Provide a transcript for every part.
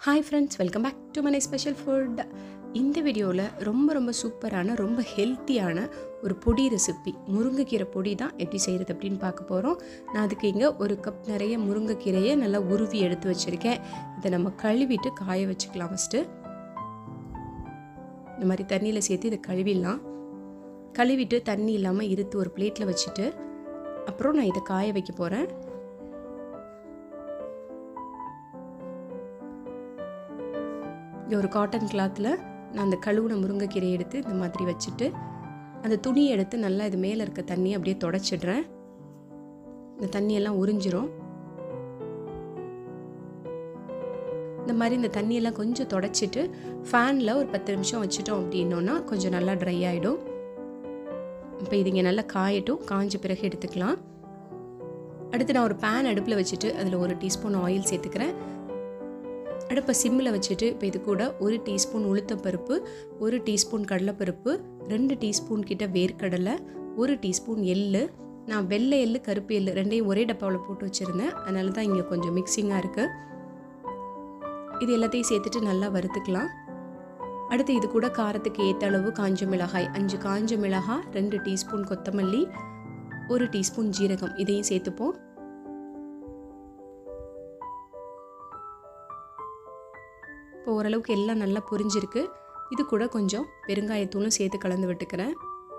hi friends welcome back to மனை special food இந்த வீடியோவில் ரொம்ப ரொம்ப சூப்பரான ரொம்ப ஹெல்த்தியான ஒரு பொடி ரெசிபி முருங்கைக்கீரை பொடி தான் எப்படி செய்கிறது அப்படின்னு பார்க்க போகிறோம் நான் அதுக்கு இங்கே ஒரு கப் நிறைய முருங்கைக்கீரையை நல்லா உருவி எடுத்து வச்சுருக்கேன் இதை நம்ம கழுவிட்டு காய வச்சுக்கலாம் ஃபஸ்ட்டு இந்த மாதிரி தண்ணியில் சேர்த்து இதை கழுவிடலாம் கழுவிட்டு தண்ணி இல்லாமல் இருத்து ஒரு பிளேட்டில் வச்சுட்டு அப்புறம் நான் இதை காய வைக்க போகிறேன் இங்கே ஒரு காட்டன் கிளாத்தில் நான் அந்த கழுவுன முருங்கைக்கீரையை எடுத்து இந்த மாதிரி வச்சுட்டு அந்த துணியை எடுத்து நல்லா இது மேலே இருக்க தண்ணியை அப்படியே தொடச்சிடுறேன் இந்த தண்ணியெல்லாம் உறிஞ்சிரும் இந்த மாதிரி இந்த தண்ணியெல்லாம் கொஞ்சம் தொடச்சிட்டு ஃபேனில் ஒரு பத்து நிமிஷம் வச்சுட்டோம் அப்படின்னோன்னா கொஞ்சம் நல்லா ட்ரை ஆகிடும் இப்போ இது இங்கே நல்லா காயட்டும் காஞ்ச பிறகு எடுத்துக்கலாம் அடுத்து நான் ஒரு பேன் அடுப்பில் வச்சுட்டு அதில் ஒரு டீஸ்பூன் ஆயில் சேர்த்துக்கிறேன் அடுப்பை சிம்மில் வச்சுட்டு இப்போ இது கூட ஒரு டீஸ்பூன் உளுத்தப்பருப்பு ஒரு டீஸ்பூன் கடலைப்பருப்பு ரெண்டு டீஸ்பூன் கிட்ட வேர்க்கடலை ஒரு டீஸ்பூன் எள்ளு நான் வெள்ளை எள்ளு கருப்பு எள்ளு ரெண்டையும் ஒரே டப்பாவில் போட்டு வச்சுருந்தேன் அதனால தான் இங்கே கொஞ்சம் மிக்சிங்காக இருக்குது இது எல்லாத்தையும் சேர்த்துட்டு நல்லா வறுத்துக்கலாம் அடுத்து இது கூட காரத்துக்கு ஏற்ற அளவு காஞ்ச மிளகாய் அஞ்சு காஞ்ச மிளகாய் ரெண்டு டீஸ்பூன் கொத்தமல்லி ஒரு டீஸ்பூன் ஜீரகம் இதையும் சேர்த்துப்போம் இப்போ ஓரளவுக்கு எல்லாம் நல்லா புரிஞ்சிருக்கு இது கூட கொஞ்சம் பெருங்காயத்தூளும் சேர்த்து கலந்து விட்டுக்கிறேன்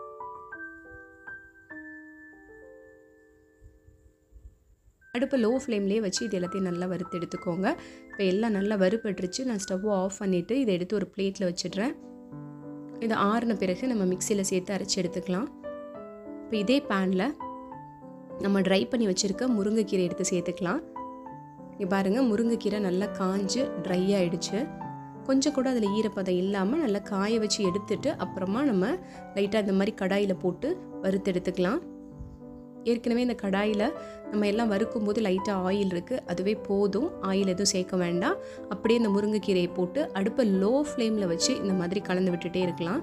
அடுப்பு லோ ஃப்ளேம்லேயே வச்சு இது எல்லாத்தையும் நல்லா வறுத்து எடுத்துக்கோங்க இப்போ எல்லாம் நல்லா வறுபட்டுருச்சு நான் ஸ்டவ்வை ஆஃப் பண்ணிவிட்டு இதை எடுத்து ஒரு பிளேட்டில் வச்சிடுறேன் இது ஆறின பிறகு நம்ம மிக்சியில் சேர்த்து அரைச்சி எடுத்துக்கலாம் இப்போ இதே பேனில் நம்ம ட்ரை பண்ணி வச்சுருக்க முருங்கைக்கீரை எடுத்து சேர்த்துக்கலாம் இங்கே பாருங்கள் முருங்கைக்கீரை நல்லா காஞ்சு ட்ரை ஆகிடுச்சு கொஞ்சம் கூட அதில் ஈரப்பதம் இல்லாமல் நல்லா காய வச்சு எடுத்துட்டு அப்புறமா நம்ம லைட்டாக இந்த மாதிரி கடாயில் போட்டு வறுத்து எடுத்துக்கலாம் ஏற்கனவே இந்த கடாயில் நம்ம எல்லாம் வறுக்கும்போது லைட்டாக ஆயில் இருக்குது அதுவே போதும் ஆயில் எதுவும் சேர்க்க வேண்டாம் அப்படியே இந்த முருங்கைக்கீரையை போட்டு அடுப்பை லோ ஃப்ளேமில் வச்சு இந்த மாதிரி கலந்து விட்டுட்டே இருக்கலாம்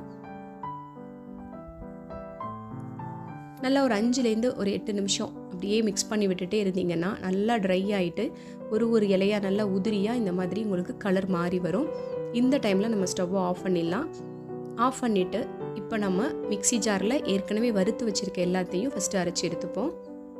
நல்லா ஒரு அஞ்சுலேருந்து ஒரு எட்டு நிமிஷம் அப்படியே மிக்ஸ் பண்ணி விட்டுட்டே இருந்தீங்கன்னா நல்லா ட்ரை ஆகிட்டு ஒரு ஒரு இலையாக நல்லா உதிரியாக இந்த மாதிரி உங்களுக்கு கலர் மாறி வரும் இந்த டைமில் நம்ம ஸ்டவ்வை ஆஃப் பண்ணிடலாம் ஆஃப் பண்ணிவிட்டு இப்போ நம்ம மிக்சி ஜாரில் ஏற்கனவே வறுத்து வச்சுருக்க எல்லாத்தையும் ஃபஸ்ட்டு அரைச்சி எடுத்துப்போம்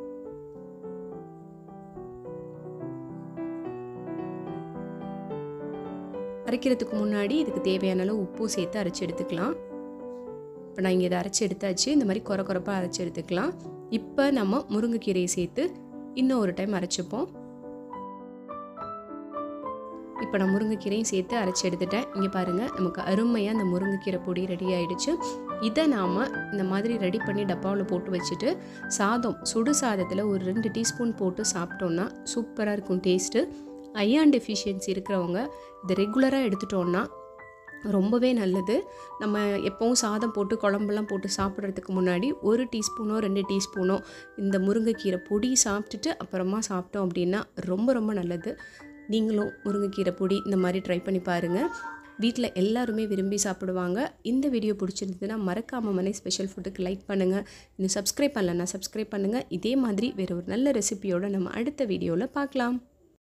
அரைக்கிறதுக்கு முன்னாடி இதுக்கு தேவையான அளவு உப்பும் சேர்த்து அரைச்சி எடுத்துக்கலாம் இப்போ நான் இங்கே இதை அரைச்சி எடுத்தாச்சு இந்த மாதிரி குறை குறைப்பாக அரைச்சி எடுத்துக்கலாம் இப்போ நம்ம முருங்கைக்கீரையை சேர்த்து இன்னும் ஒரு டைம் அரைச்சிப்போம் இப்போ நான் முருங்கைக்கீரையும் சேர்த்து அரைச்சி எடுத்துட்டேன் இங்கே பாருங்கள் நமக்கு அருமையாக அந்த முருங்கைக்கீரை பொடி ரெடி ஆகிடுச்சு இதை நாம் இந்த மாதிரி ரெடி பண்ணி டப்பாவில் போட்டு வச்சுட்டு சாதம் சுடு சாதத்தில் ஒரு ரெண்டு டீஸ்பூன் போட்டு சாப்பிட்டோன்னா சூப்பராக இருக்கும் டேஸ்ட்டு அயான் டெஃபிஷியன்சி இருக்கிறவங்க இதை ரெகுலராக எடுத்துட்டோன்னா ரொம்பவே நல்லது நம்ம எப்போவும் சாதம் போட்டு குழம்புலாம் போட்டு சாப்பிட்றதுக்கு முன்னாடி ஒரு டீஸ்பூனோ ரெண்டு டீஸ்பூனோ இந்த முருங்கைக்கீரை பொடி சாப்பிட்டுட்டு அப்புறமா சாப்பிட்டோம் அப்படின்னா ரொம்ப ரொம்ப நல்லது நீங்களும் முருங்கைக்கீரை பொடி இந்த மாதிரி ட்ரை பண்ணி பாருங்கள் வீட்டில் எல்லாருமே விரும்பி சாப்பிடுவாங்க இந்த வீடியோ பிடிச்சிருந்ததுன்னா மறக்காமல் மனை ஸ்பெஷல் ஃபுட்டுக்கு லைக் பண்ணுங்கள் இன்னும் சப்ஸ்கிரைப் பண்ணலன்னா சப்ஸ்கிரைப் பண்ணுங்கள் இதே மாதிரி வேறு ஒரு நல்ல ரெசிபியோடு நம்ம அடுத்த வீடியோவில் பார்க்கலாம்